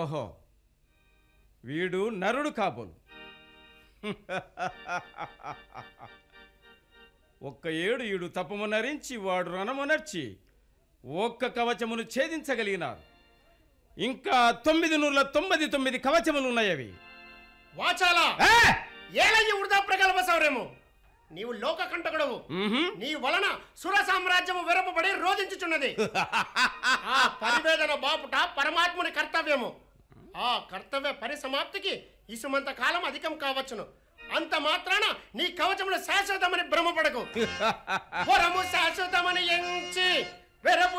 ఓహో వీడు నరుడు కాబోలు ఒక్క ఏడు ఈడు తపమునరించి వాడు రణమునర్చి ఒక్క కవచమును ఛేదించగలిగినారు ఇంకా తొమ్మిది నూరుల తొమ్మిది తొమ్మిది కవచములు ఉన్నాయవి వాచాలా ఏ! ఏలయ్యి వృధా ప్రగల్భ సౌర్యము నీవు లోక కంటకుడవు మ్మ్హ్మ్. నీ వలన సుర సామ్రాజ్యము విరపబడి రోధించుచున్నది ఆ పరివేదన బాపుట పరమాత్ముని కర్తవ్యము ఆ కర్తవ్య పరిసమాప్తికి ఇసుమంత కాలం అధికం కావచ్చును అంత మాత్రాన నీ కవచములు శాశ్వతమని భ్రమపడకు వరము శాశ్వతమని ఎంచి వెరపు